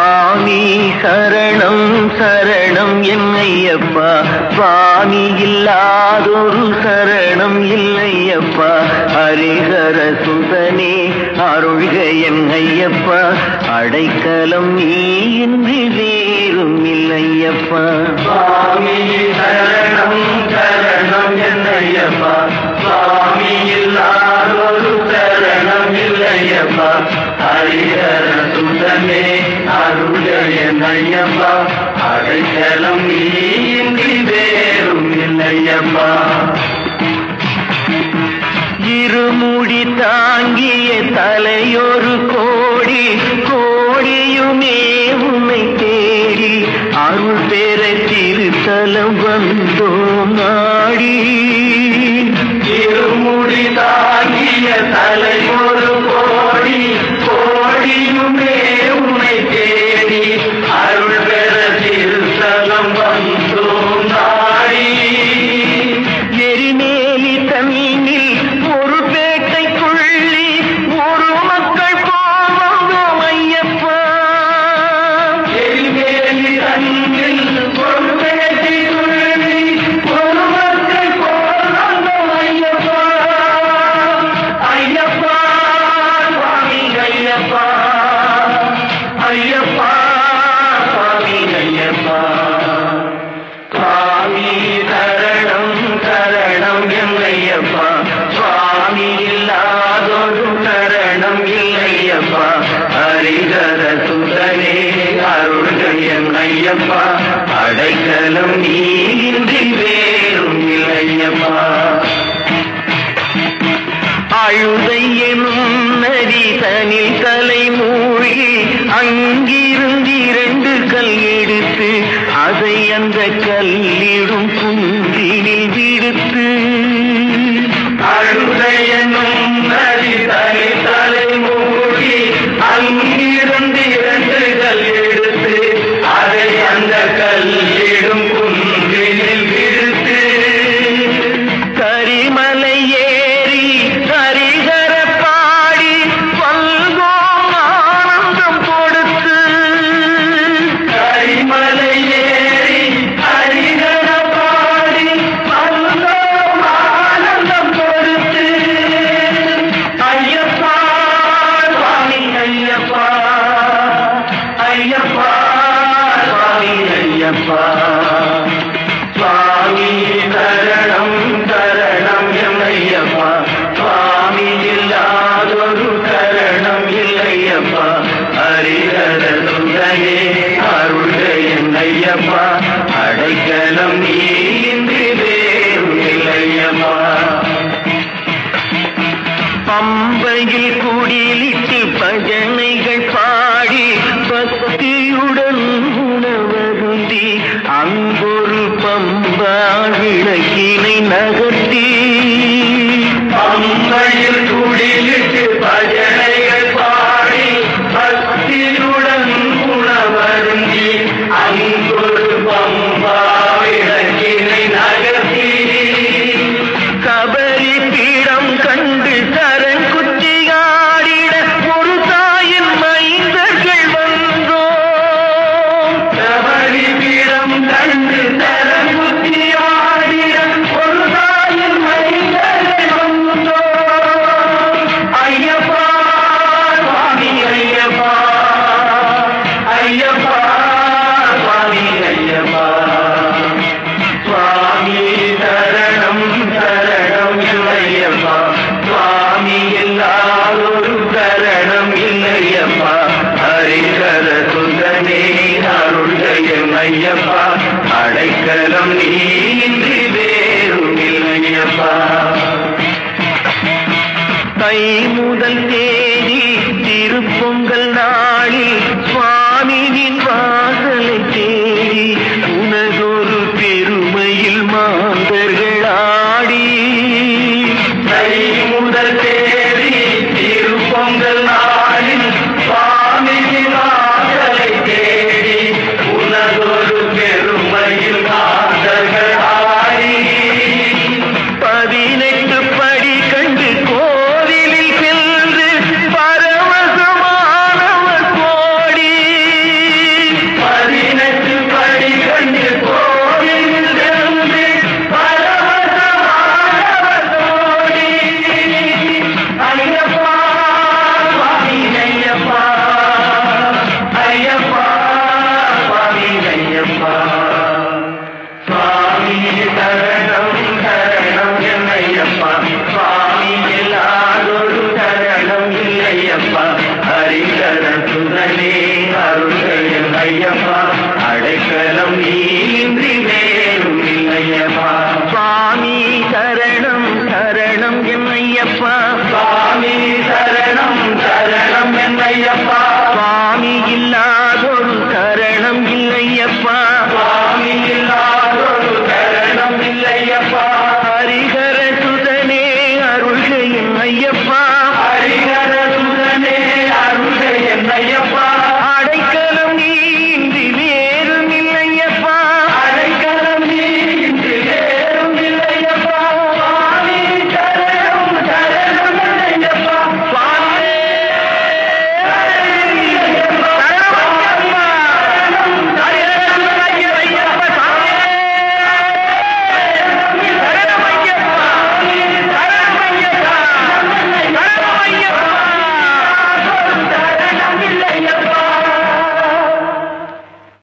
சுவாமி சரணம் சரணம் என்னையப்பா சுவாமி இல்லாதொரு சரணம் இல்லையப்பா ஹரிஹர சுதனே அருள்க என் ஐயப்பா அடைக்கலம் நீ இன்றி வேறும் இல்லையப்பா சுவாமி சரணம் சரணம் என்னையப்பா சுவாமி இல்லாதொரு சரணம் இல்லையப்பா ஹரிஹர சுதமே அருள் என்னையப்பா அடைக்கலம் நீ இன்றி வேறும் இல்லையப்பா இருமுடி தாங்கிய தலையொரு கோடி கோடியுமே உன்னை தேடி அருள் பெற திருத்தலம் வந்தோம் நாடி இருமுடி தாங்கிய தலை ஒரு கோடி கோடியுமே உன்னை தேடி அருள் பெற திருத்தலம் வந்தோம் நாடி எரிமேலி தண்ணீர் ஒரு பேட்டைக்குள்ளி ஒரு மக்கள் போவந்தோம் ஐயப்பா எரிமேலி தன்னில் ஒரு பேட்டி துள்ளி ஒரு மக்கள் போனோம் ஐயப்பா ஐயப்பா சுவாமி ஐயப்பா ஐயப்பா சுவாமி ஐயப்பா சுவாமி சரணம் சரணம் இல்லையப்பா சுவாமி இல்லாதொரு சரணம் இல்லையப்பா ஹரிகர சுதனே அருள்கள் என் ஐயப்பா அடைக்கலம் நீ இன்றி வேறும் இல்லையப்பா அழுதை எனும் நதி தனில் தலை மூழ்கி அங்கிருந்து இரண்டு கல் எடுத்து அதை அந்த கல்லிடும் குன்றினில் விடுத்து அழுதையனும் நதி தனி தலை மூடி அங்கிருந்து இரண்டு கல் எடுத்து அதை அந்த கல்லிடும் குன்றினில் விடுத்து கரிமலை ஏறி ஹரிகர பாடி பல்கோம் ஆனந்தம் கொடுத்து கரிமலை ஏறி ஹரிகர பாடி வந்தோம் ஆனந்தம் கொடுத்து ஐயப்பா சுவாமி ஐயப்பா ஐயப்பா சுவாமி ஐயப்பா சுவாமி சரணம் சரணம் எம்மையப்பா சுவாமி இல்லாதொரு சரணம் இல்லையப்பா ஹரிஹர சுந்தரே அருள் என்னையப்பா அடைக்கலம் நீ இன்றி வேறும் இல்லையப்பா பம்பையில் குடிலிட்டு பஜனைகள் பாடி பக்தியுடன் உணவருந்தி அங்கொரு பம்பா விளக்கினை நகர்த்தி பம்பையில் குடிலிட்டு பஜனைகள் பாடி பக்தியுடன் உணவருந்தி அங்கொரு பம்பா விளக்கினை நகர்த்தி கபரி பீடம் கண்டு கரங்குத்தி ஆடிட ஒரு தாயின் மைந்தர்கள் வந்தோம் கபடி பீடம் கண்டு தரங்குத்தி ஆடிட ஒரு தாயின் மைந்தர்கள் வந்தோ ஐயப்பா சுவாமி ஐயப்பா ஐயப்பா சுவாமி ஐயப்பா சுவாமி சரணம் சரணம் இல்லையப்பா சுவாமி இல்லாதொரு சரணம் இல்லையப்பா ஹரிகர சுந்தனே அருள்கள் ஐயப்பா அடைக்கலம் நீ இன்றி வேறும் இல்லையப்பா தை முதல் தே